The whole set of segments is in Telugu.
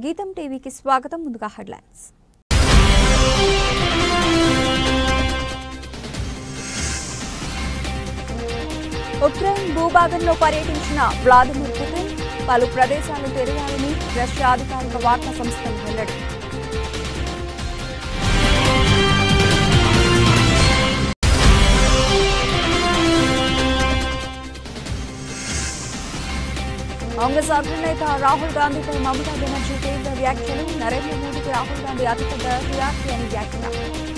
గీతం టీవీకి స్వాగతం ముందుగా హెడ్లైన్స్ ఉక్రెయిన్ భూభాగంలో పర్యటించిన వ్లాదిమిర్ పుతిన్ పలు ప్రదేశాలు తిరగాలని రష్యా అధికారిక వార్తా సంస్థలు వెల్లడి కాంగ్రెస్ అగ్రనేత రాహుల్ గాంధీపై మమతా బెనర్జీ తీవ్ర వ్యాఖ్యలు నరేంద్ర మోదీకి రాహుల్ గాంధీ అతిపెద్ద టీఆర్పీ అని వ్యాఖ్య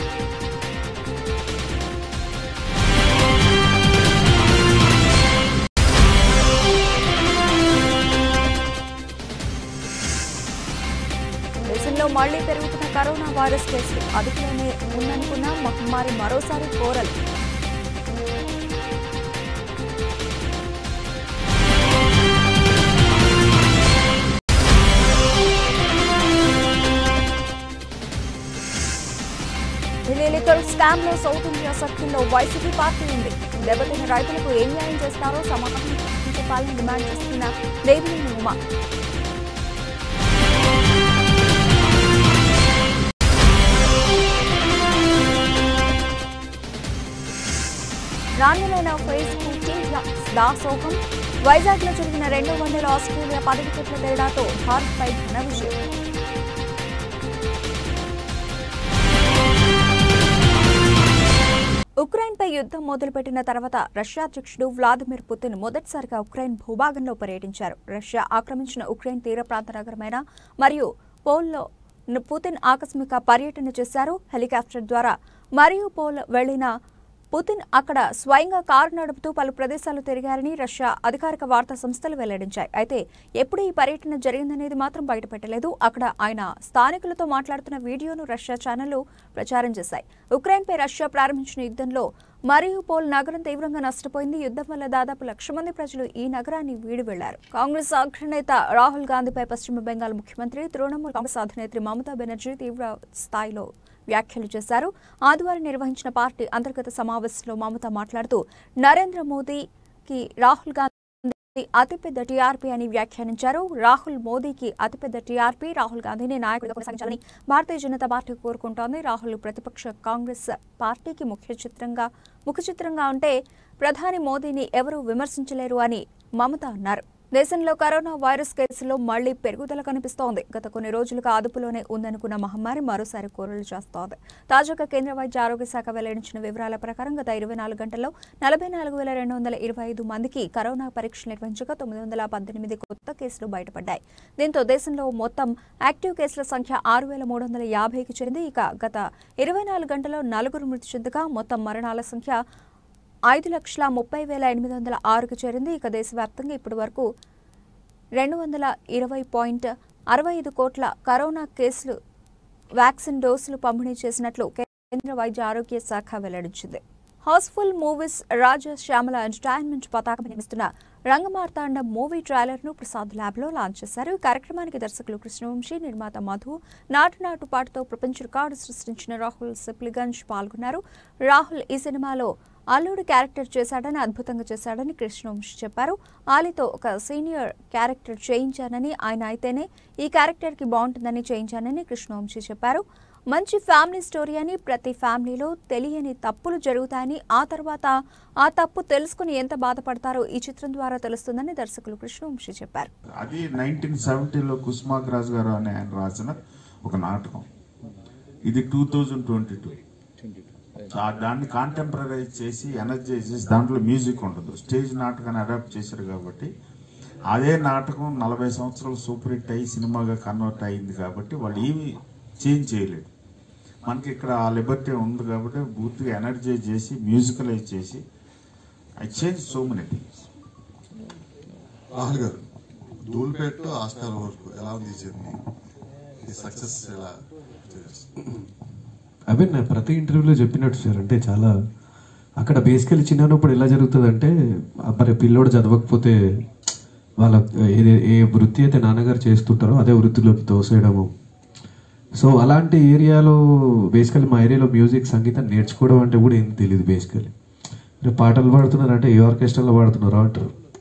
దేశంలో మళ్లీ పెరుగుతున్న కరోనా వైరస్ కేసులు అదుపులోనే ఉందనుకున్న మహమ్మారి మరోసారి కోరలు ఢిల్లీ లిక్కర్ స్కామ్ లో సౌత్ ఇండియా సర్కిల్లో వైసీపీ పార్టీ ఉంది దెబ్బతిన్న రైతులకు ఏం న్యాయం చేస్తారో సమాధానం చెప్పాలని డిమాండ్ చేస్తున్న దేవినేని ఉమా నాణ్యమైన ఫేస్బుక్ టీమ్ల దాసోహం వైజాగ్ లో జరిగిన రెండు వందల ఆస్ట్రేలియా పది వికెట్ల తేడాతో భారత్ పై ఘన విజయం ఉక్రెయిన్పై యుద్ధం మొదలుపెట్టిన తర్వాత రష్యా అధ్యక్షుడు వ్లాదిమిర్ పుతిన్ మొదటిసారిగా ఉక్రెయిన్ భూభాగంలో పర్యటించారు రష్యా ఆక్రమించిన ఉక్రెయిన్ తీర ప్రాంత నగరమైన మరియు పోల్లో పుతిన్ ఆకస్మిక పర్యటన చేశారు హెలికాప్టర్ ద్వారా మరియు పోల్ వెళ్లిన పుతిన్ అక్కడ స్వయంగా కారు నడుపుతూ పలు ప్రదేశాలు తిరిగారని రష్యా అధికారిక వార్తా సంస్థలు వెల్లడించాయి అయితే ఎప్పుడు ఈ పర్యటన జరిగిందనేది మాత్రం బయటపెట్టలేదు అక్కడ ఆయన స్థానికులతో మాట్లాడుతున్న వీడియోను రష్యా ఛానళ్లు ప్రచారం చేశాయి ఉక్రెయిన్పై రష్యా ప్రారంభించిన యుద్ధంలో మరియుపోల్ నగరం తీవ్రంగా నష్టపోయింది యుద్ధం వల్ల దాదాపు లక్ష మంది ప్రజలు ఈ నగరాన్ని వీడి వెళ్లారు కాంగ్రెస్ అగ్రనేత రాహుల్ గాంధీపై పశ్చిమ బెంగాల్ ముఖ్యమంత్రి తృణమూల్ కాంగ్రెస్ అధినేత్రి మమతా బెనర్జీ తీవ్ర స్థాయిలో వ్యాఖ్యలు చేశారు ఆదివారం నిర్వహించిన పార్టీ అంతర్గత సమావేశంలో మమత మాట్లాడుతూ నరేంద్ర మోదీకి రాహుల్ గాంధీ అతిపెద్ద టీఆర్పీ అని వ్యాఖ్యానించారు రాహుల్ మోదీకి అతిపెద్ద టీఆర్పీ రాహుల్ గాంధీని నాయకుడిగా కొనసాగించాలని భారతీయ జనతా పార్టీ కోరుకుంటోంది రాహుల్ ప్రతిపక్ష కాంగ్రెస్ పార్టీకి ముఖ్య చిత్రంగా ముఖ చిత్రంగా ఉంటే ప్రధాని మోదీని ఎవరూ విమర్శించలేరు అని మమత అన్నారు దేశంలో కరోనా వైరస్ కేసుల్లో మళ్లీ పెరుగుదల కనిపిస్తోంది గత కొన్ని రోజులుగా అదుపులోనే ఉందనుకున్న మహమ్మారి మరోసారి కోరలు చేస్తోంది తాజాగా కేంద్ర వైద్య ఆరోగ్య శాఖ వెల్లడించిన వివరాల ప్రకారం గత ఇరవై నాలుగు గంటల్లో నలభై నాలుగు వేల రెండు వందల ఇరవై ఐదు మందికి కరోనా పరీక్షలు నిర్వహించగా తొమ్మిది వందల పద్దెనిమిది కొత్త కేసులు బయటపడ్డాయి దీంతో దేశంలో మొత్తం యాక్టివ్ కేసుల సంఖ్య ఆరు వేల మూడు వందల యాభైకి చేరింది ఇక గత ఇరవై నాలుగు గంటల్లో నలుగురు మృతి చెందగా మొత్తం మరణాల సంఖ్య ఐదు లక్షల ముప్పై వేల ఎనిమిది వందల ఆరుకు చేరింది ఇక దేశవ్యాప్తంగా ఇప్పటి వరకు రెండు వందల ఇరవై పాయింట్ అరవై ఐదు కోట్ల కరోనా కేసులు వ్యాక్సిన్ డోసులు పంపిణీ చేసినట్లు కేంద్ర వైద్య ఆరోగ్య శాఖ వెల్లడించింది housefull movies Raja Shyamala entertainment పతాకం నిర్మిస్తున్న రంగమార్తాండ మూవీ ట్రైలర్ ను ప్రసాద్ ల్యాబ్ లో లాంచ్ చేశారు ఈ కార్యక్రమానికి దర్శకులు కృష్ణవంశీ నిర్మాత మధు నాటు నాటు పాటతో ప్రపంచ రికార్డు సృష్టించిన రాహుల్ సిప్లిగంజ్ పాల్గొన్నారు రాహుల్ ఈ సినిమాలో అల్లుడు క్యారెక్టర్ చేశాడని అద్భుతంగా చేశాడని కృష్ణవంశీ చెప్పారు ఆలితో ఒక సీనియర్ క్యారెక్టర్ చేయించానని ఆయన అయితేనే ఈ క్యారెక్టర్కి బాగుంటుందని చేయించానని కృష్ణవంశీ చెప్పారు మంచి ఫ్యామిలీ స్టోరీ అని ప్రతి ఫ్యామిలీలో తెలియని తప్పులు జరుగుతాయని ఆ తర్వాత ఆ తప్పు తెలుసుకుని ఎంత బాధపడతారో ఈ చిత్రం ద్వారా తెలుస్తుందని దర్శకులు కృష్ణవంశీ చెప్పారు అది నైన్టీన్ సెవెంటీలో కుస్మాక్ రాజు గారు అని ఆయన రాసిన ఒక నాటకం ఇది టూ థౌజండ్ ట్వంటీ టూ దాన్ని కాంటెంపరైజ్ చేసి ఎనర్జైజ్ చేసి దాంట్లో మ్యూజిక్ ఉండదు స్టేజ్ నాటకాన్ని అడాప్ట్ చేశారు కాబట్టి అదే నాటకం నలభై సంవత్సరాలు సూపర్ హిట్ అయ్యి సినిమాగా కన్వర్ట్ అయింది కాబట్టి వాళ్ళు ఏమి చేంజ్ చేయలేదు మనకి ఇక్కడ ఆ లిబర్టీ ఉంది కాబట్టి పూర్తిగా ఎనర్జైజ్ చేసి మ్యూజికలైజ్ చేసి I change so many things Rahul garu Dhoolpet to Oscar వరకు ఎలా ఉంది ఈ జర్నీ ఈ సక్సెస్ ఎలా చేస్తారు? అదే నేను ప్రతి ఇంటర్వ్యూలో చెప్పినట్టు సార్ అంటే చాలా అక్కడ బేసికలీ చిన్నప్పుడు ఎలా జరుగుతుంది అంటే మరి పిల్లోడు చదవకపోతే వాళ్ళ ఏ ఏ వృత్తి అయితే నాన్నగారు చేస్తుంటారో అదే వృత్తిలోకి తోసేయడము సో అలాంటి ఏరియాలో బేసికలీ మా ఏరియాలో మ్యూజిక్ సంగీతం నేర్చుకోవడం అంటే కూడా ఏం తెలియదు బేసికలీ మీరు పాటలు పాడుతున్నారంటే ఏ ఆర్కెస్ట్రాలో పాడుతున్నారో అంటారు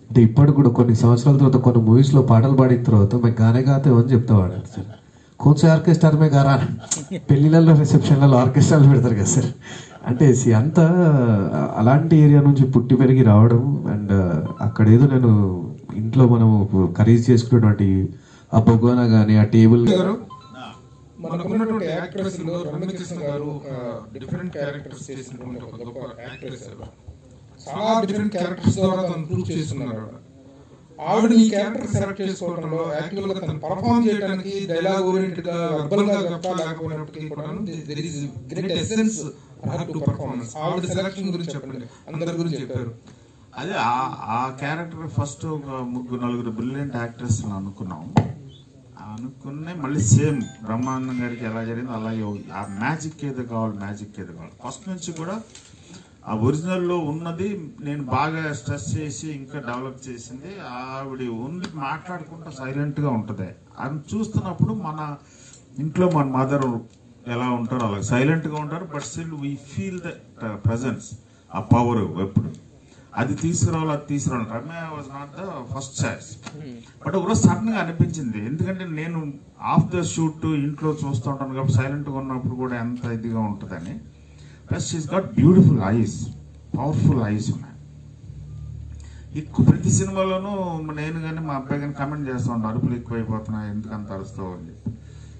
అంటే ఇప్పటికి కూడా కొన్ని సంవత్సరాల తర్వాత కొన్ని మూవీస్ లో పాటలు పాడిన తర్వాత మేము గానే గాతే అని చెప్తావాడు సార్ కొంచెం ఆర్కెస్ట్రా మే గారా పెళ్లిళ్ళలో రిసెప్షన్లలో ఆర్కెస్ట్రాలు పెడతారు కదా సార్ అంటే see, అంతా అలాంటి ఏరియా నుంచి పుట్టి పెరిగి రావడం అండ్ అక్కడ ఏదో నేను ఇంట్లో మనం కర్రీస్ చేసుకునేటువంటి ఆ బొగోనా కానీ ఆ టేబుల్ గారు మనకున్నటువంటి యాక్ట్రెస్ లో రమ్యకృష్ణ గారు ఒక డిఫరెంట్ క్యారెక్టర్స్ చేసినటువంటి ఒక గొప్ప యాక్ట్రెస్ ఆవిడ. చాలా డిఫరెంట్ క్యారెక్టర్స్ ద్వారా తను ప్రూవ్ చేస్తున్నారు ఆవిడ ఆవిడ ఈ క్యారెక్టర్ సెలెక్ట్ చేసుకోవడంలో యాక్చువల్ గా తను పర్ఫామ్ చేయడానికి డైలాగ్ ఓరియంటెడ్ గా వెర్బల్ గా గొప్ప లేకపోయినప్పటికీ కూడా there is great essence to performance ఆవిడ సెలక్షన్ గురించి చెప్పండి అందరి గురించి చెప్పారు అదే ఆ- ఆ క్యారెక్టర్ ఫస్ట్ ఒక ముగ్గురు నలుగురు బ్రిలియంట్ యాక్టర్స్ అనుకున్నాం అనుకునే మళ్ళీ సేమ్ బ్రహ్మానందం గారికి ఎలా జరిగింది అలాగే ఆ మ్యాజిక్ ఏదో కావాలి మ్యాజిక్ ఏదో కావాలి ఫస్ట్ నుంచి కూడా ఆ ఒరిజినల్లో ఉన్నది నేను బాగా స్ట్రెస్ చేసి ఇంకా డెవలప్ చేసింది ఆవిడ ఉంది మాట్లాడుకుంటూ సైలెంట్ గా ఉంటది అది చూస్తున్నప్పుడు మన ఇంట్లో మన మదర్ ఎలా ఉంటారో అలా సైలెంట్ గా ఉంటారు but still we feel the presence ఆ పవర్ ఎప్పుడు అది తీసుకురావాలి అది తీసుకురావాలి Ramya was not the first choice but ఒకరోజు సడన్ గా అనిపించింది ఎందుకంటే నేను ఆఫ్ ద షూట్ ఇంట్లో చూస్తూ ఉంటాను కాబట్టి సైలెంట్ గా ఉన్నప్పుడు కూడా ఎంత ఇదిగా ఉంటుందని plus she's got beautiful eyes powerful eyes ఉన్నాయి ఎక్కువ ప్రతి సినిమాలోనూ నేను కానీ మా అబ్బాయి కానీ కమెంట్ చేస్తూ ఉంటాను అరుపులు ఎక్కువైపోతున్నాయి ఎందుకు అంత అరుస్తావు అని చెప్పి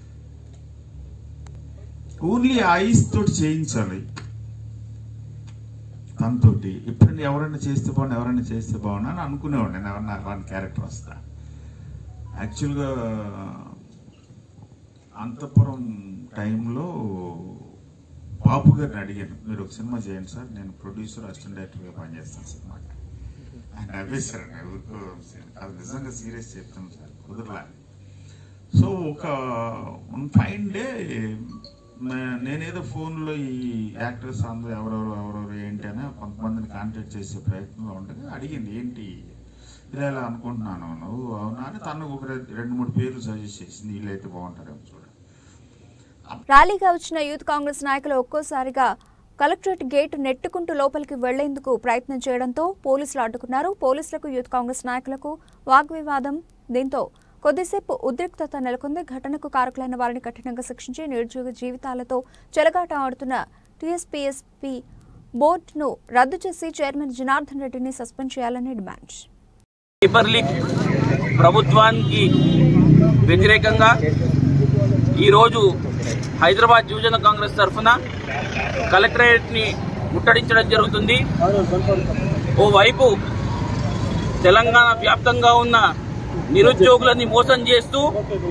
ఓన్లీ ఐస్ తోటి చేయించాలి తనతోటి ఇప్పుడు ఎవరైనా చేస్తే బాగుండు ఎవరైనా చేస్తే బాగుండు అని అనుకునేవాడు నేను ఎవరన్నా అలాంటి క్యారెక్టర్ వస్తా యాక్చువల్గా అంతపురం టైంలో బాబు గారిని అడిగాను మీరు ఒక సినిమా చేయండి సార్ నేను ప్రొడ్యూసర్ అసిస్టెంట్ డైరెక్టర్గా పనిచేస్తాను సినిమాకి ఆయన నవ్వేశారు ఎవరికో అది నిజంగా సీరియస్ చెప్తాను సార్ కుదరలా సో ఒక ఫైన్ డే నేనేదో ఫోన్లో ఈ యాక్టర్స్ అందరూ ఎవరెవరు ఎవరెవరు ఏంటి అని కొంతమందిని కాంటాక్ట్ చేసే ప్రయత్నంలో ఉండగా అడిగింది ఏంటి ఇలా ఇలా అనుకుంటున్నాను నువ్వు అవునా అని తను ఒక రె- రెండు మూడు పేర్లు సజెస్ట్ చేసింది వీళ్ళైతే బాగుంటారేమో చూడండి ర్యాలీగా వచ్చిన యూత్ కాంగ్రెస్ నాయకులు ఒక్కోసారిగా కలెక్టరేట్ గేట్ నెట్టుకుంటూ లోపలికి వెళ్లేందుకు ప్రయత్నం చేయడంతో పోలీసులు అడ్డుకున్నారు పోలీసులకు యూత్ కాంగ్రెస్ నాయకులకు వాగ్వివాదం దీంతో కొద్దిసేపు ఉద్రిక్తత నెలకొంది ఘటనకు కారకులైన వారిని కఠినంగా శిక్షించి నిరుద్యోగ జీవితాలతో చెలగాట ఆడుతున్న టీఎస్పీఎస్పీ బోర్డును రద్దు చేసి చైర్మన్ జనార్దన్ రెడ్డిని సస్పెండ్ చేయాలని డిమాండ్ పేపర్ లీక్ ప్రభుత్వానికి వ్యతిరేకంగా ఈరోజు హైదరాబాద్ యువజన కాంగ్రెస్ తరఫున కలెక్టరేట్ని ముట్టడించడం జరుగుతుంది ఓవైపు తెలంగాణ వ్యాప్తంగా ఉన్న నిరుద్యోగులని మోసం చేస్తూ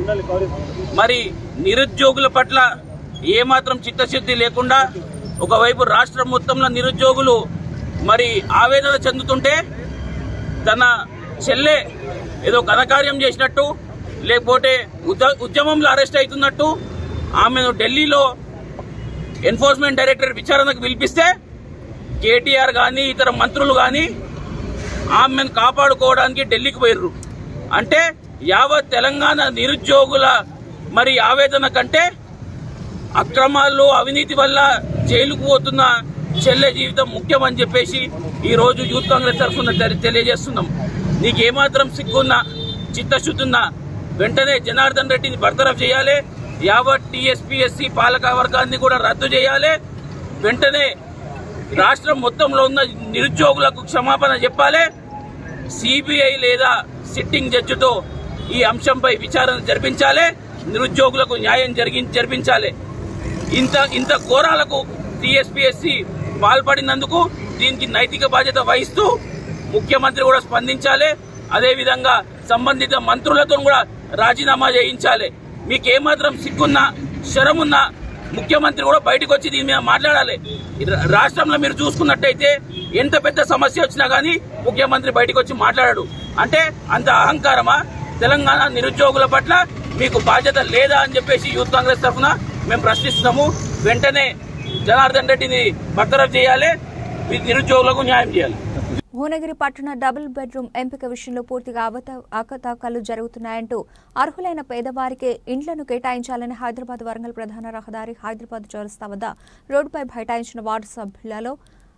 మరి నిరుద్యోగుల పట్ల ఏమాత్రం చిత్తశుద్ధి లేకుండా ఒకవైపు రాష్ట్రం మొత్తంలో నిరుద్యోగులు మరి ఆవేదన చెందుతుంటే తన చెల్లె ఏదో ఘనకార్యం చేసినట్టు లేకపోతే ఉద్య- ఉద్యమంలో అరెస్ట్ అవుతున్నట్టు ఆమెను ఢిల్లీలో ఎన్ఫోర్స్మెంట్ డైరెక్టర్ విచారణకు పిలిపిస్తే కేటీఆర్ కానీ ఇతర మంత్రులు కానీ ఆమెను కాపాడుకోవడానికి ఢిల్లీకి పోయిర్రు అంటే యావత్ తెలంగాణ నిరుద్యోగుల మరి ఆవేదన కంటే అక్రమాలు అవినీతి వల్ల జైలుకు పోతున్న చెల్లె జీవితం ముఖ్యమని చెప్పేసి ఈ రోజు యూత్ కాంగ్రెస్ తరఫున తెలి- తెలియజేస్తున్నాం నీకు ఏమాత్రం సిగ్గున్నా చిత్తశుద్ధున్నా వెంటనే జనార్దన్ రెడ్డిని బర్తరఫ్ చేయాలి యావత్ టీఎస్పీఎస్సీ పాలక వర్గాన్ని కూడా రద్దు చేయాలి వెంటనే రాష్ట్రం మొత్తంలో ఉన్న నిరుద్యోగులకు క్షమాపణ చెప్పాలి సిబిఐ లేదా సిట్టింగ్ జడ్జితో ఈ అంశంపై విచారణ జరిపించాలి నిరుద్యోగులకు న్యాయం జరిగి జరిపించాలి ఇంత ఇంత ఘోరాలకు టీఎస్పీఎస్సీ పాల్పడినందుకు దీనికి నైతిక బాధ్యత వహిస్తూ ముఖ్యమంత్రి కూడా స్పందించాలి అదేవిధంగా సంబంధిత మంత్రులతో కూడా రాజీనామా చేయించాలి మీకు ఏమాత్రం సిగ్గున్నా శరమున్నా ముఖ్యమంత్రి కూడా బయటకు వచ్చి దీని మీద మాట్లాడాలి ఈ రా- రాష్ట్రంలో మీరు చూసుకున్నట్టయితే ఎంత పెద్ద సమస్య వచ్చినా గానీ ముఖ్యమంత్రి బయటకు వచ్చి మాట్లాడాడు అంటే అంత అహంకారమా తెలంగాణ నిరుద్యోగుల పట్ల మీకు బాధ్యత లేదా అని చెప్పేసి యూత్ కాంగ్రెస్ తరఫున మేము ప్రశ్నిస్తున్నాము వెంటనే జనార్దన్ రెడ్డిని బర్తరఫ్ చేయాలి ఈ నిరుద్యోగులకు న్యాయం చేయాలి భువనగిరి పట్టణ డబుల్ బెడ్రూమ్ ఎంపిక విషయంలో పూర్తిగా అవత అవకతవకలు జరుగుతున్నాయంటూ అర్హులైన పేదవారికి ఇండ్లను కేటాయించాలని హైదరాబాద్ వరంగల్ ప్రధాన రహదారి హైదరాబాద్ చౌరస్తా వద్ద రోడ్డుపై బైఠాయించిన వార్డు సభ్యులలో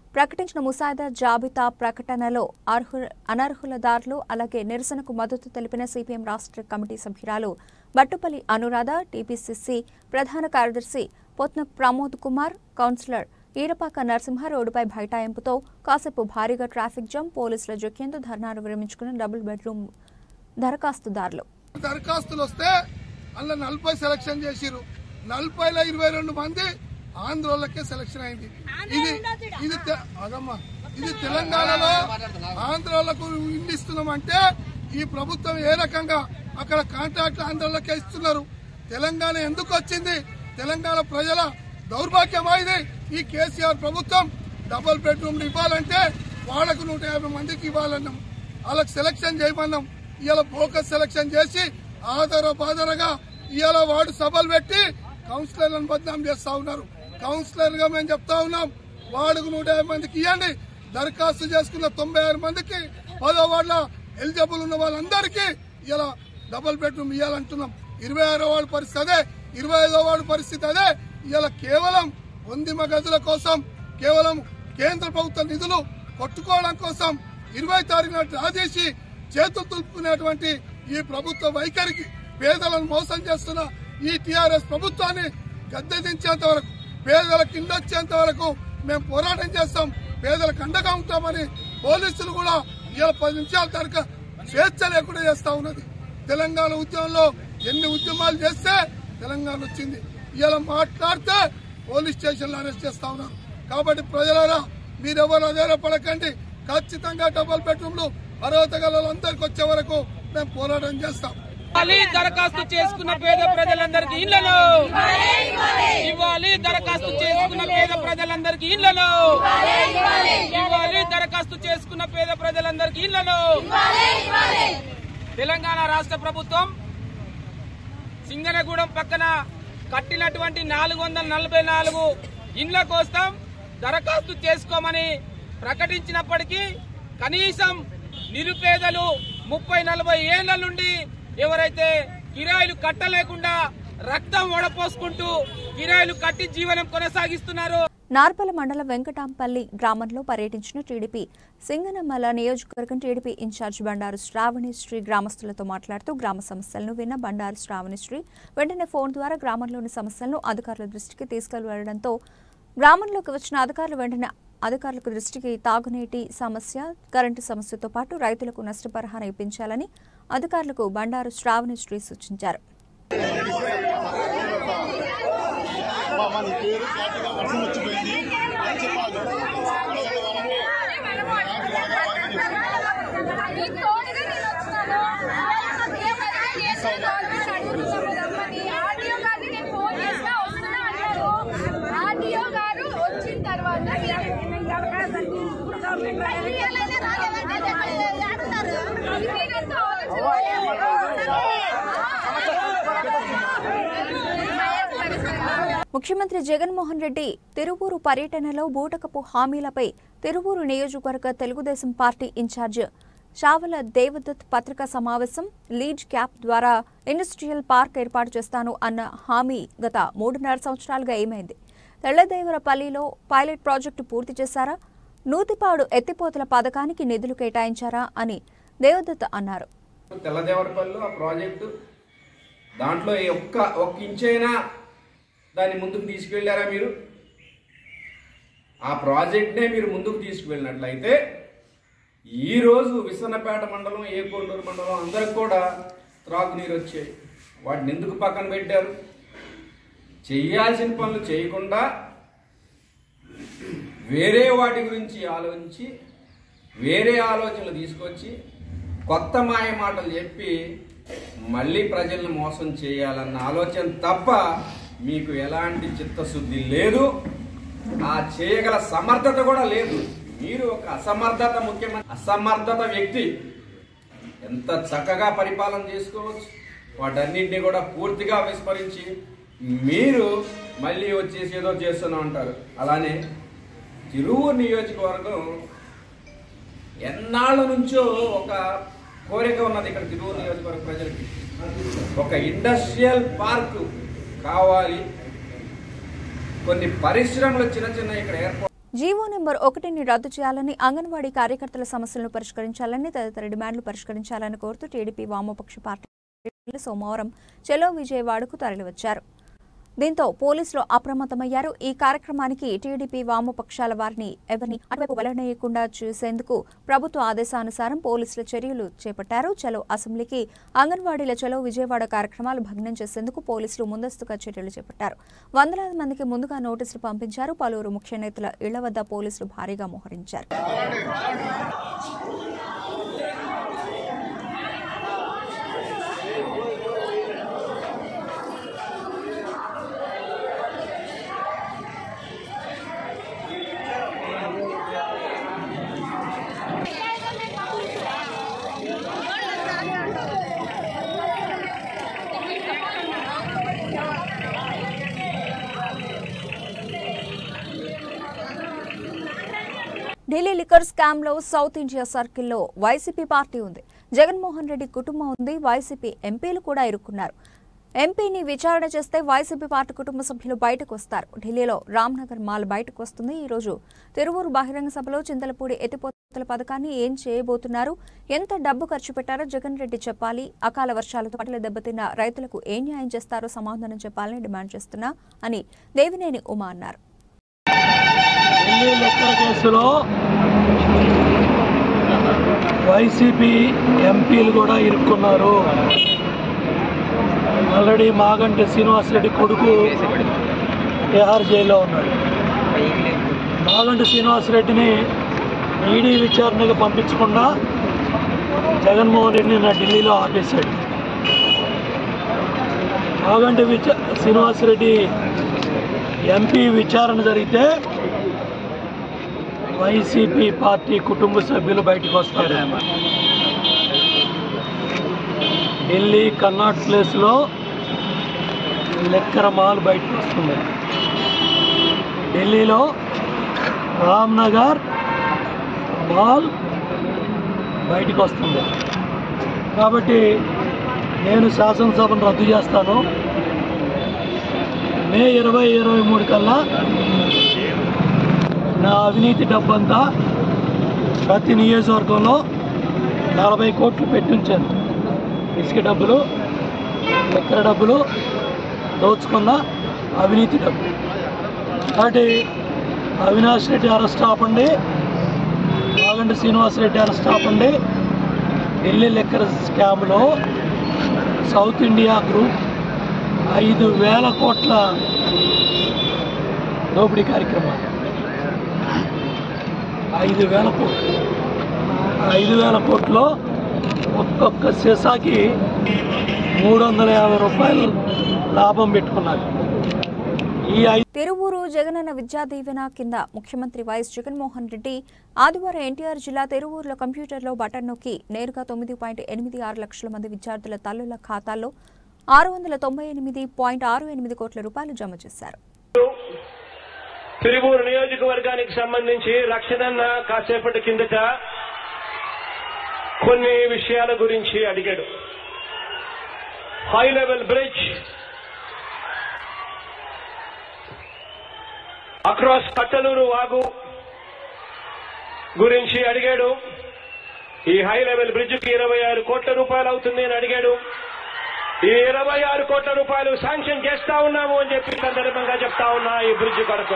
ప్రకటించిన ముసాయిదా జాబితా ప్రకటనలో అర్హు అనర్హులదారులు అలాగే నిరసనకు మద్దతు తెలిపిన సిపిఎం రాష్ట్ర కమిటీ సభ్యురాలు బట్టుపల్లి అనురాధ టీపీసీసీ ప్రధాన కార్యదర్శి పొత్న ప్రమోద్ కుమార్ కౌన్సిలర్ ఈరపాక నరసింహ రోడ్డుపై బైఠాయింపుతో కాసేపు భారీగా ట్రాఫిక్ జామ్ పోలీసుల జోక్యంతో ధర్నాను విరమించుకున్న డబుల్ బెడ్రూమ్ దరఖాస్తుదారులు దరఖాస్తులు వస్తే అందులో నలభై సెలక్షన్ చేసిరు నలభైలో ఇరవై రెండు మంది ఆంధ్రోళ్ళకే సెలక్షన్ అయింది ఇది ఇది తె- అదమ్మా ఇది తెలంగాణలో ఆంధ్రోళ్లకు ఇల్లు ఇస్తున్నామంటే ఈ ప్రభుత్వం ఏ రకంగా అక్కడ కాంట్రాక్ట్ ఆంధ్రోళ్ళకే ఇస్తున్నారు తెలంగాణ ఎందుకు వచ్చింది తెలంగాణ ప్రజల దౌర్భాగ్యమా ఇది ఈ కేసీఆర్ ప్రభుత్వం డబుల్ బెడ్రూమ్ ఇవ్వాలంటే వాళ్ళకు నూట యాభై మందికి ఇవ్వాలన్నాం వాళ్ళకి సెలక్షన్ చేయమన్నాం ఇవాళ ఫోకస్ సెలక్షన్ చేసి ఆధార బాధారగా ఇవాళ వాడు సభలు పెట్టి కౌన్సిలర్లను బద్నాం చేస్తా ఉన్నారు కౌన్సిలర్ గా మేము చెప్తా ఉన్నాం వార్డుకు నూట యాభై మందికి ఇవ్వండి దరఖాస్తు చేసుకున్న తొంభై ఆరు మందికి పదో వార్డుల ఎలిజిబుల్ ఉన్న వాళ్ళందరికీ ఇలా డబుల్ బెడ్రూమ్ ఇవ్వాలంటున్నాం ఇరవై ఆరో వార్డు పరిస్థితి అదే ఇరవై ఐదో వార్డు పరిస్థితి అదే ఇలా కేవలం వందిమ గదుల కోసం కేవలం కేంద్ర ప్రభుత్వ నిధులు కొట్టుకోవడం కోసం ఇరవై తారీఖున డ్రా చేసి చేతులు తులుపుకునేటువంటి ఈ ప్రభుత్వ వైఖరికి పేదలను మోసం చేస్తున్న ఈ టిఆర్ఎస్ ప్రభుత్వాన్ని గద్దెదించేంత వరకు పేదలకు ఇండొచ్చేంత వరకు మేము పోరాటం చేస్తాం పేదలకు అండగా ఉంటామని పోలీసులు కూడా ఇలా పది నిమిషాల తరక స్వేచ్ఛ లేకుండా చేస్తా ఉన్నది తెలంగాణ ఉద్యమంలో ఎన్ని ఉద్యమాలు చేస్తే తెలంగాణ వచ్చింది ఇలా మాట్లాడితే పోలీస్ స్టేషన్లో అరెస్ట్ చేస్తా ఉన్నారు కాబట్టి ప్రజలారా మీరెవరు ఆధారపడకండి ఖచ్చితంగా డబుల్ బెడ్రూమ్లు అర్హత గల అందరికి వచ్చే వరకు మేము పోరాటం చేస్తాం ఇవ్వాలి దరఖాస్తు చేసుకున్న పేద ప్రజలందరికీ ఇళ్లను ఇవ్వాలి దరఖాస్తు చేసుకున్న పేద ప్రజలందరికీ ఇళ్లను ఇవ్వాలి దరఖాస్తు చేసుకున్న పేద ప్రజలందరికీ ఇళ్లను తెలంగాణ రాష్ట్ర ప్రభుత్వం సింగనగూడెం పక్కన కట్టినటువంటి నాలుగు వందల నలభై నాలుగు ఇండ్ల కోసం దరఖాస్తు చేసుకోమని ప్రకటించినప్పటికీ కనీసం నిరుపేదలు ముప్పై నలభై ఏళ్ల నుండి ఎవరైతే కిరాయిలు కట్టలేకుండా రక్తం వడపోసుకుంటూ కిరాయిలు కట్టి జీవనం కొనసాగిస్తున్నారో నార్పల మండలం వెంకటాంపల్లి గ్రామంలో పర్యటించిన టీడీపీ సింగనమల నియోజకవర్గం టీడీపీ ఇన్ఛార్జ్ బండారు శ్రావణిశ్రీ గ్రామస్తులతో మాట్లాడుతూ గ్రామ సమస్యలను విన్న బండారు శ్రావణిశ్రీ వెంటనే ఫోన్ ద్వారా గ్రామంలోని సమస్యలను అధికారుల దృష్టికి తీసుకెళ్లడంతో గ్రామంలోకి వచ్చిన అధికారులు వెంటనే అధికారులకు దృష్టికి తాగునీటి సమస్య కరెంటు సమస్యతో పాటు రైతులకు నష్టపరిహారం ఇప్పించాలని అధికారులకు బండారు శ్రావణిశ్రీ సూచించారు నీకు తోడుగా నేను వచ్చినాను. ఏమన్నా చేస్తే గవర్నమెంట్ అడుగుతున్నాం రమ్మని. ఆర్డీఓ గారిని నేను ఫోన్ చేసినా వస్తున్నా అన్నారు. ఆర్డీఓ గారు వచ్చిన తర్వాత ఇయ్యాలనే రాలేదంటే ఏడున్నారు. మీరెంత ఆలోచన ముఖ్యమంత్రి జగన్మోహన్ రెడ్డి తిరువూరు పర్యటనలో బూటకపు హామీలపై తిరువూరు నియోజకవర్గ తెలుగుదేశం పార్టీ ఇన్ఛార్జ్ షావల దేవదత్ పత్రికా సమావేశం లీడ్ క్యాప్ ద్వారా ఇండస్ట్రియల్ పార్క్ ఏర్పాటు చేస్తాను అన్న హామీ గత మూడున్నర సంవత్సరాలుగా ఏమైంది తెల్లదేవరపల్లిలో పైలట్ ప్రాజెక్టు పూర్తి చేశారా నూతిపాడు ఎత్తిపోతల పథకానికి నిధులు కేటాయించారా అని దేవదత్ అన్నారు తెల్లదేవరపల్లిలో ఆ ప్రాజెక్టు దాంట్లో ఈ ఒక్క ఒక్క ఇంచైనా దాన్ని ముందుకు తీసుకువెళ్ళారా మీరు ఆ ప్రాజెక్ట్నే మీరు ముందుకు తీసుకువెళ్ళినట్లయితే ఈరోజు విసన్నపేట మండలం ఏకొండూరు మండలం అందరికి కూడా త్రాగునీరు వచ్చాయి వాటిని ఎందుకు పక్కన పెట్టారు చేయాల్సిన పనులు చేయకుండా వేరే వాటి గురించి ఆలోచించి వేరే ఆలోచనలు తీసుకొచ్చి కొత్త మాయ మాటలు చెప్పి మళ్ళీ ప్రజలను మోసం చేయాలన్న ఆలోచన తప్ప మీకు ఎలాంటి చిత్తశుద్ధి లేదు ఆ చేయగల సమర్థత కూడా లేదు మీరు ఒక అసమర్థత ముఖ్యమంత్రి అసమర్థత వ్యక్తి ఎంత చక్కగా పరిపాలన చేసుకోవచ్చు వాటన్నింటినీ కూడా పూర్తిగా విస్మరించి మీరు మళ్ళీ వచ్చేసి ఏదో చేస్తూనే ఉంటారు అలానే తిరువూరు నియోజకవర్గం ఎన్నాళ్ళ నుంచో ఒక కోరిక ఉన్నది ఇక్కడ తిరువూరు నియోజకవర్గ ప్రజలకి ఒక ఇండస్ట్రియల్ పార్క్ కావాలి కొన్ని పరిశ్రమలు చిన్న చిన్న ఇక్కడ ఏర్పాటు జీవో నెంబర్ ఒకటిని రద్దు చేయాలని అంగన్వాడీ కార్యకర్తల సమస్యలను పరిష్కరించాలని తదితర డిమాండ్లు పరిష్కరించాలని కోరుతూ టీడీపీ వామపక్ష పార్టీలు సోమవారం చెలో విజయవాడకు తరలివచ్చారు దీంతో పోలీసులు అప్రమత్తమయ్యారు ఈ కార్యక్రమానికి టీడీపీ వామపక్షాల వారిని ఎవరిని అటువైపు వెళ్లనీయకుండా చూసేందుకు ప్రభుత్వ ఆదేశానుసారం పోలీసులు చర్యలు చేపట్టారు చలో అసెంబ్లీకి అంగన్వాడీల చలో విజయవాడ కార్యక్రమాలు భగ్నం చేసేందుకు పోలీసులు ముందస్తుగా చర్యలు చేపట్టారు వందలాది మందికి ముందుగా నోటీసులు పంపించారు పలువురు ముఖ్య నేతల ఇళ్ల వద్ద పోలీసులు భారీగా మోహరించారు ఢిల్లీ లిక్కర్ స్కామ్ లో సౌత్ ఇండియా సర్కిల్లో వైసీపీ పార్టీ ఉంది జగన్మోహన్ రెడ్డి కుటుంబం ఉంది వైసీపీ ఎంపీలు కూడా ఇరుక్కున్నారు ఎంపీని విచారణ చేస్తే వైసీపీ పార్టీ కుటుంబ సభ్యులు బయటకు వస్తారు ఢిల్లీలో రామ్నగర్ మాల్ బయటకు వస్తుంది ఈ రోజు తిరువూరు బహిరంగ సభలో చింతలపూడి ఎత్తిపోతల పథకాన్ని ఏం చేయబోతున్నారు ఎంత డబ్బు ఖర్చు పెట్టారో జగన్ రెడ్డి చెప్పాలి అకాల వర్షాలతో పంటలు దెబ్బతిన్న రైతులకు ఏం న్యాయం చేస్తారో సమాధానం చెప్పాలని డిమాండ్ చేస్తున్నా అని దేవినేని ఉమా అన్నారు ఢిల్లీ లెక్కల కేసులో వైసీపీ ఎంపీలు కూడా ఇరుక్కున్నారు ఆల్రెడీ మాగంటి శ్రీనివాసరెడ్డి కొడుకు తిహార్ జైల్లో ఉన్నాడు మాగంటి శ్రీనివాసరెడ్డిని ఈడీ విచారణకు పంపించకుండా జగన్మోహన్ రెడ్డిని నా ఢిల్లీలో ఆపేశాడు మాగంటి విచ శ్రీనివాసరెడ్డి ఎంపీ విచారణ జరిగితే వైసీపీ పార్టీ కుటుంబ సభ్యులు బయటకు వస్తారు ఢిల్లీ కర్నాట్ ప్లేస్లో లెక్కర మాల్ బయటకు వస్తుంది ఢిల్లీలో రామ్నగర్ మాల్ బయటకు వస్తుంది కాబట్టి నేను శాసనసభను రద్దు చేస్తాను మే ఇరవై ఇరవై మూడు కల్లా నా అవినీతి డబ్బంతా ప్రతి నియోజకవర్గంలో నలభై కోట్లు పెట్టించాను ఇసుక డబ్బులు ఎక్కడ డబ్బులు దోచుకున్న అవినీతి డబ్బు కాబట్టి అవినాష్ రెడ్డి అరెస్ట్ ఆపండి మాగంటి శ్రీనివాస్ రెడ్డి అరెస్ట్ ఆపండి ఢిల్లీ లెక్కర్ స్కామ్లో సౌత్ ఇండియా గ్రూప్ ఐదు వేల కోట్ల దోపిడీ కార్యక్రమాలు ఐదు వేల కోట్లు ఐదు వేల కోట్లో ఒక్కొక్క సీసాకి మూడు వందల యాభై రూపాయలు లాభం పెట్టుకున్నారు ఈ ఐదు తిరువూరు జగనన్న విద్యా దీవెన కింద ముఖ్యమంత్రి వైఎస్ జగన్మోహన్ రెడ్డి ఆదివారం ఎన్టీఆర్ జిల్లా తిరువూరులో కంప్యూటర్లో బటన్ నొక్కి నేరుగా తొమ్మిది పాయింట్ ఎనిమిది ఆరు లక్షల మంది విద్యార్థుల తల్లుల ఖాతాల్లో ఆరు వందల తొంభై ఎనిమిది పాయింట్ ఆరు ఎనిమిది కోట్ల రూపాయలు జమ చేశారు తిరువూరు నియోజకవర్గానికి సంబంధించి రక్షణన్న కాసేపటి కిందట కొన్ని విషయాల గురించి అడిగాడు high level bridge across Kattaluru వాగు గురించి అడిగాడు ఈ హై లెవెల్ బ్రిడ్జ్కి ఇరవై ఆరు కోట్ల రూపాయలు అవుతుంది అని అడిగాడు ఈ ఇరవై ఆరు కోట్ల రూపాయలు శాంక్షన్ చేస్తా ఉన్నాము అని చెప్పి సందర్భంగా చెప్తా ఉన్నా ఈ బ్రిడ్జ్ కొరకు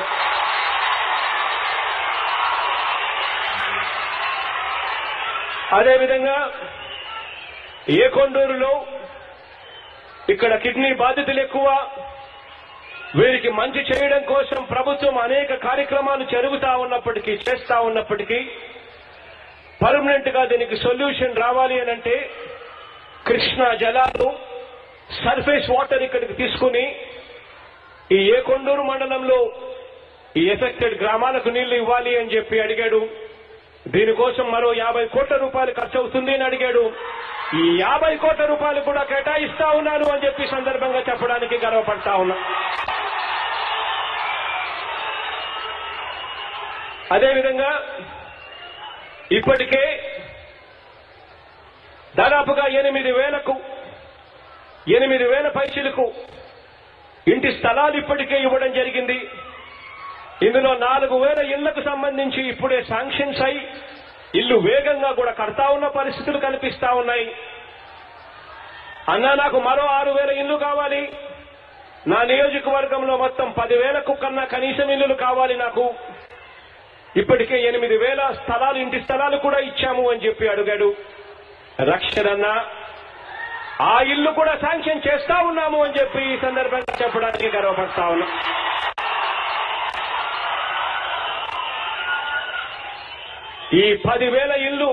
అదేవిధంగా ఏ కొండూరులో ఇక్కడ కిడ్నీ బాధితులు ఎక్కువ వీరికి మంచి చేయడం కోసం ప్రభుత్వం అనేక కార్యక్రమాలు జరుగుతా ఉన్నప్పటికీ చేస్తా ఉన్నప్పటికీ పర్మనెంట్ గా దీనికి సొల్యూషన్ రావాలి అని అంటే కృష్ణా జలాలు సర్ఫేస్ వాటర్ ఇక్కడికి తీసుకుని ఈ ఏ కొండూరు మండలంలో ఈ ఎఫెక్టెడ్ గ్రామాలకు నీళ్లు ఇవ్వాలి అని చెప్పి అడిగాడు దీనికోసం మరో యాభై కోట్ల రూపాయలు ఖర్చు అవుతుంది అని అడిగాడు ఈ యాభై కోట్ల రూపాయలు కూడా కేటాయిస్తా ఉన్నాను అని చెప్పి సందర్భంగా చెప్పడానికి గర్వపడతా ఉన్నా అదేవిధంగా ఇప్పటికే దాదాపుగా ఎనిమిది వేలకు ఎనిమిది వేల పైసలకు ఇంటి స్థలాలు ఇప్పటికే ఇవ్వడం జరిగింది ఇందులో నాలుగు వేల ఇళ్లకు సంబంధించి ఇప్పుడే శాంక్షన్స్ అయి ఇల్లు వేగంగా కూడా కడతా ఉన్న పరిస్థితులు కనిపిస్తా ఉన్నాయి అన్నా నాకు మరో ఆరు వేల ఇల్లు కావాలి నా నియోజకవర్గంలో మొత్తం పదివేలకు కన్నా కనీసం ఇల్లులు కావాలి నాకు ఇప్పటికే ఎనిమిది వేల స్థలాలు ఇంటి స్థలాలు కూడా ఇచ్చాము అని చెప్పి అడిగాడు రక్షణన్న ఆ ఇల్లు కూడా శాంక్షన్ చేస్తా ఉన్నాము అని చెప్పి ఈ సందర్భంగా చెప్పడానికి గర్వపడతా ఉన్నా ఈ పదివేల ఇల్లు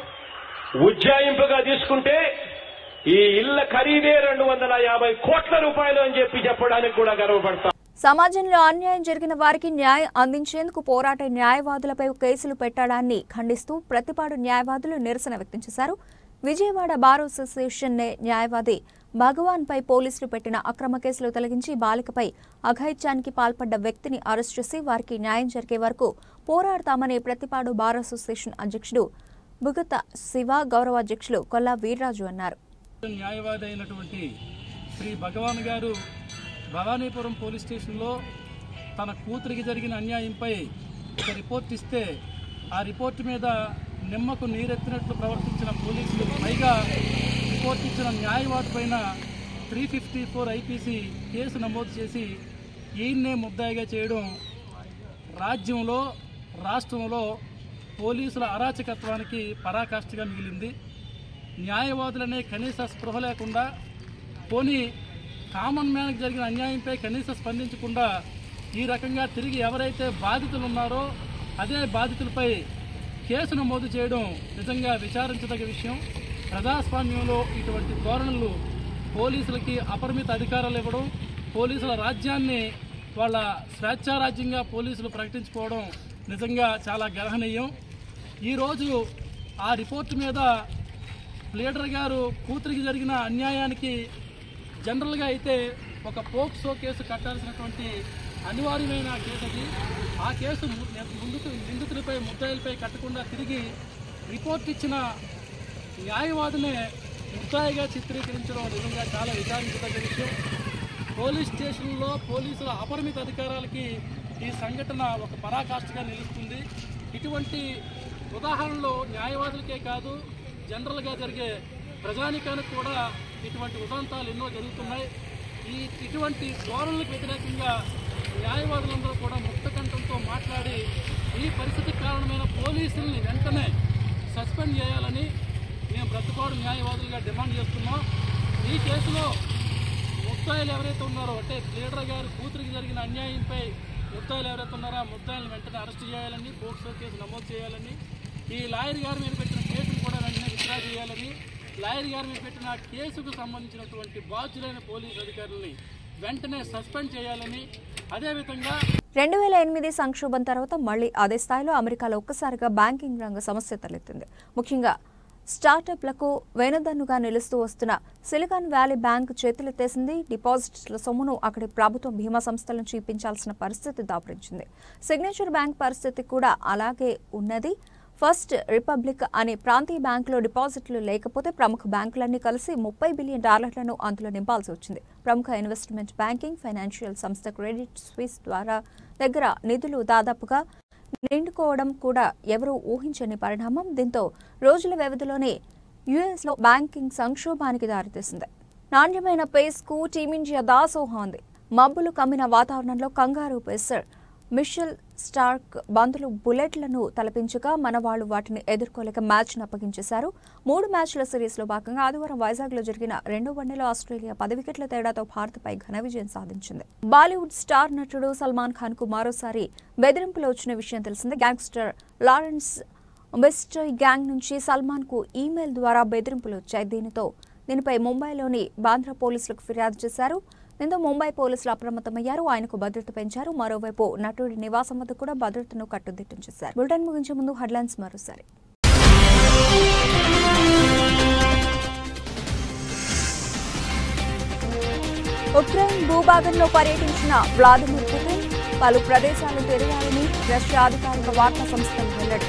ఉజ్జాయింపుగా తీసుకుంటే ఈ ఇళ్ల ఖరీదే రెండు వందల యాభై కోట్ల రూపాయలు అని చెప్పి చెప్పడానికి కూడా గర్వపడతా సమాజంలో అన్యాయం జరిగిన వారికి న్యాయం అందించేందుకు పోరాటే న్యాయవాదులపై కేసులు పెట్టడాన్ని ఖండిస్తూ ప్రతిపాడు న్యాయవాదులు నిరసన వ్యక్తం చేశారు విజయవాడ బార్ అసోసియేషన్ నే న్యాయవాది భగవాన్ పై పోలీసులు పెట్టిన అక్రమ కేసులు తొలగించి బాలికపై అఘాయిత్యానికి పాల్పడ్డ వ్యక్తిని అరెస్ట్ చేసి వారికి న్యాయం జరిగే వరకు పోరాడతామని ప్రతిపాడు బార్ అసోసియేషన్ అధ్యక్షుడు బుగత శివ గౌరవ అధ్యక్షులు కొల్లా వీర్రాజు అన్నారు న్యాయవాది అయినటువంటి శ్రీ భగవాన్ గారు భవానీపురం పోలీస్ స్టేషన్లో తన కూతురికి జరిగిన అన్యాయంపై ఒక రిపోర్ట్ ఇస్తే ఆ రిపోర్ట్ మీద నిమ్మకు నీరెత్తినట్లు ప్రవర్తించిన పోలీసులు పైగా రిపోర్ట్ ఇచ్చిన న్యాయవాది పైన three fifty four IPC case నమోదు చేసి ఈయన్నే ముద్దాయిగా చేయడం రాజ్యంలో రాష్ట్రంలో పోలీసుల అరాచకత్వానికి పరాకాష్ఠగా మిగిలింది న్యాయవాదులనే కనీస స్పృహ లేకుండా పోనీ కామన్ మ్యాన్కి జరిగిన అన్యాయంపై కనీస స్పందించకుండా ఈ రకంగా తిరిగి ఎవరైతే బాధితులు ఉన్నారో అదే బాధితులపై కేసు నమోదు చేయడం నిజంగా విచారించదగ్గ విషయం ప్రజాస్వామ్యంలో ఇటువంటి ధోరణులు పోలీసులకి అపరిమిత అధికారాలు ఇవ్వడం పోలీసుల రాజ్యాన్ని వాళ్ళ స్వేచ్ఛారాజ్యంగా పోలీసులు ప్రకటించుకోవడం నిజంగా చాలా గర్హనీయం ఈరోజు ఆ రిపోర్టు మీద లీడర్ గారు కూతురికి జరిగిన అన్యాయానికి జనరల్గా అయితే ఒక పోక్సో కేసు కట్టాల్సినటువంటి అనివార్యమైన కేసు అది ఆ కేసు ము- ముందుకు నిందితులపై ముద్దాయిలపై కట్టకుండా తిరిగి రిపోర్ట్ ఇచ్చిన న్యాయవాదినే ముద్దాయిగా చిత్రీకరించడం నిజంగా చాలా విచారించదగ్గ విషయం పోలీస్ స్టేషన్లో పోలీసుల అపరిమిత అధికారాలకి ఈ సంఘటన ఒక పరాకాష్ఠగా నిలుస్తుంది ఇటువంటి ఉదాహరణలు న్యాయవాదులకే కాదు జనరల్గా జరిగే ప్రజానికానికి కూడా ఇటువంటి ఉదంతాలు ఎన్నో జరుగుతున్నాయి ఈ ఇటువంటి ధోరణులకు వ్యతిరేకంగా న్యాయవాదులందరూ కూడా ముక్తకంఠంతో మాట్లాడి ఈ పరిస్థితికి కారణమైన పోలీసుల్ని వెంటనే సస్పెండ్ చేయాలని మేము బ్రతుకోడు న్యాయవాదులుగా డిమాండ్ చేస్తున్నాం ఈ కేసులో ముద్దాయిలు ఎవరైతే ఉన్నారో అంటే లీడర్ గారు కూతురికి జరిగిన అన్యాయంపై ముద్దాయిలు ఎవరైతే ఉన్నారో ఆ ముద్దాయిలను వెంటనే అరెస్ట్ చేయాలని పోక్సో కేసు నమోదు చేయాలని ఈ లాయర్ గారి మీద పెట్టిన కేసును కూడా వెంటనే విత్డ్రా చేయాలని లాయర్ గారి మీద పెట్టిన కేసుకు సంబంధించినటువంటి బాధ్యులైన పోలీసు అధికారులని వెంటనే సస్పెండ్ చేయాలని అదేవిధంగా రెండు వేల ఎనిమిది సంక్షోభం తర్వాత మళ్లీ అదే స్థాయిలో అమెరికాలో ఒక్కసారిగా బ్యాంకింగ్ రంగ సమస్య తలెత్తింది ముఖ్యంగా స్టార్టప్లకు వెనుదన్నుగా నిలుస్తూ వస్తున్న సిలికాన్ వ్యాలీ బ్యాంక్ చేతులెత్తేసింది డిపాజిట్ల సొమ్మును అక్కడి ప్రభుత్వం బీమా సంస్థల నుంచి ఇప్పించాల్సిన పరిస్థితి దాపురించింది సిగ్నేచర్ బ్యాంక్ పరిస్థితి కూడా అలాగే ఉన్నది ఫస్ట్ రిపబ్లిక్ అనే ప్రాంతీయ బ్యాంకులో డిపాజిట్లు లేకపోతే ప్రముఖ బ్యాంకులన్నీ కలిసి ముప్పై బిలియన్ డాలర్లను అందులో నింపాల్సి వచ్చింది ప్రముఖ ఇన్వెస్ట్మెంట్ బ్యాంకింగ్ ఫైనాన్షియల్ సంస్థ క్రెడిట్ స్విస్ ద్వారా దగ్గర నిధులు దాదాపుగా నిండుకోవడం కూడా ఎవరూ ఊహించని పరిణామం దీంతో రోజుల వ్యవధిలోనే యుఎస్లో బ్యాంకింగ్ సంక్షోభానికి దారితీసింది నాణ్యమైన పేస్కు టీమిండియా దాసోహం ఉంది మబ్బులు కమ్మిన వాతావరణంలో కంగారు పేసర్ మిషెల్ స్టార్క్ బంతులు బుల్లెట్లను తలపించగా మన వాళ్ళు వాటిని ఎదుర్కోలేక మ్యాచ్ను అప్పగించేశారు మూడు మ్యాచ్ల సిరీస్లో భాగంగా ఆదివారం వైజాగ్లో జరిగిన రెండో వన్డేలో ఆస్ట్రేలియా పది వికెట్ల తేడాతో భారత్పై ఘన విజయం సాధించింది బాలీవుడ్ స్టార్ నటుడు సల్మాన్ ఖాన్ కు మరోసారి బెదిరింపులు వచ్చిన విషయం తెలిసిందే గ్యాంగ్స్టర్ లారెన్స్ బెస్టోయ్ గ్యాంగ్ నుంచి సల్మాన్ కు ఈమెయిల్ ద్వారా బెదిరింపులు వచ్చాయి దీనితో దీనిపై ముంబైలోని బాంద్రా పోలీసులకు ఫిర్యాదు చేశారు దీంతో ముంబై పోలీసులు అప్రమత్తమయ్యారు ఆయనకు భద్రత పెంచారు మరోవైపు నటుడి నివాసం వద్ద కూడా భద్రతను కట్టుదిట్టం చేశారు బులెటిన్ ముగించే ముందు హెడ్లైన్స్ మరోసారి ఉక్రెయిన్ భూభాగంలో పర్యటించిన వ్లాదిమిర్ పుతిన్ పలు ప్రదేశాలు తెరవాలని రష్యా అధికారిక వార్తా సంస్థలు వెల్లడి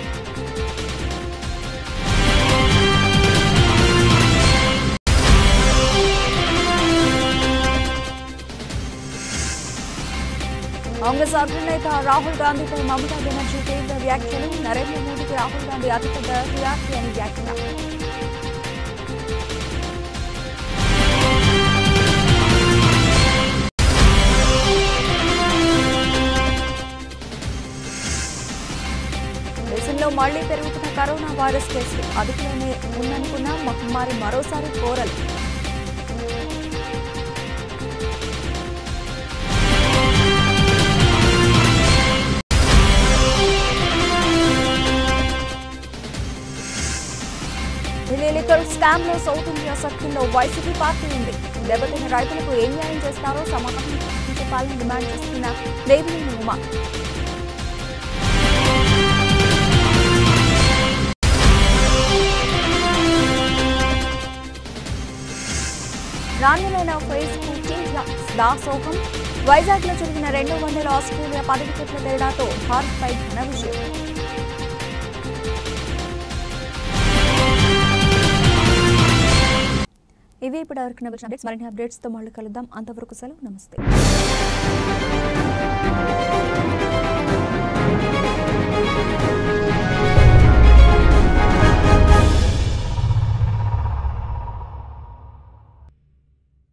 కాంగ్రెస్ అగ్రనేత రాహుల్ గాంధీపై మమతా బెనర్జీ తీవ్ర వ్యాఖ్యలు నరేంద్ర మోదీకి రాహుల్ గాంధీ అతిపెద్ద టీఆర్పీ అని వ్యాఖ్య దేశంలో మళ్లీ పెరుగుతున్న కరోనా వైరస్ కేసులు అదుపులోనే ఉందనుకున్న మహమ్మారి మరోసారి కోరలు ఢిల్లీ లిక్కర్ స్కామ్ లో సౌత్ ఇండియా సర్కిల్లో వైసీపీ పార్టీ ఉంది దెబ్బతిన్న రైతులకు ఏం న్యాయం చేస్తారో సమాధానం చెప్పాలని డిమాండ్ చేస్తున్న దేవినేని ఉమా నాణ్యమైన ఫేస్ కు టీమ్ దాసోహం వైజాగ్ లో జరిగిన రెండో వన్డేలో ఆస్ట్రేలియా పది వికెట్ల తేడాతో భారత్ పై ఘన విజయం ఇవి ఇప్పుడు వరకు వచ్చిన అప్డేట్స్ మరిన్ని అప్డేట్స్తో మళ్ళీ కలుద్దాం అంతవరకు సెలవు నమస్తే